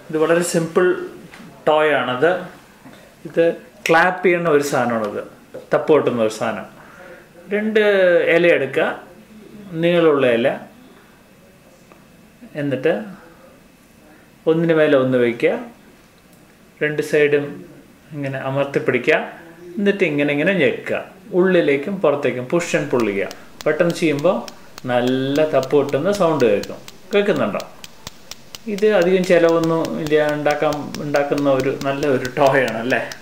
ഇത് വളരെ simple toy ആണത് ഇത് ക്ലാപ്പ് ചെയ്യുന്ന ഒരു സാധനമാണത് തപ്പ് കൊട്ടുന്ന ഒരു സാധനം രണ്ട് ഇല എടുക്കുക നീളമുള്ള ഇല എന്നിട്ട് ഒന്നിന് മേലെ ഒന്ന് വയ്ക്കുക രണ്ട് സൈഡും ഇങ്ങനെ അമർത്തി പിടിക്കുക എന്നിട്ട് ഇങ്ങനെ ഇങ്ങനെ ഞെക്കുക ഉള്ളിലേക്കും പുറത്തേക്കും പുഷ് ആൻഡ് പുള്ളിക്കുക പെട്ടെന്ന് ചെയ്യുമ്പോൾ നല്ല തപ്പ് കൊട്ടുന്ന സൗണ്ട് കേൾക്കും കേൾക്കുന്നുണ്ടോ ഇത് അധികം ചിലവൊന്നും ഇല്ല ഉണ്ടാക്കാൻ ഉണ്ടാക്കുന്ന ഒരു നല്ല ഒരു ടോയാണ് അല്ലേ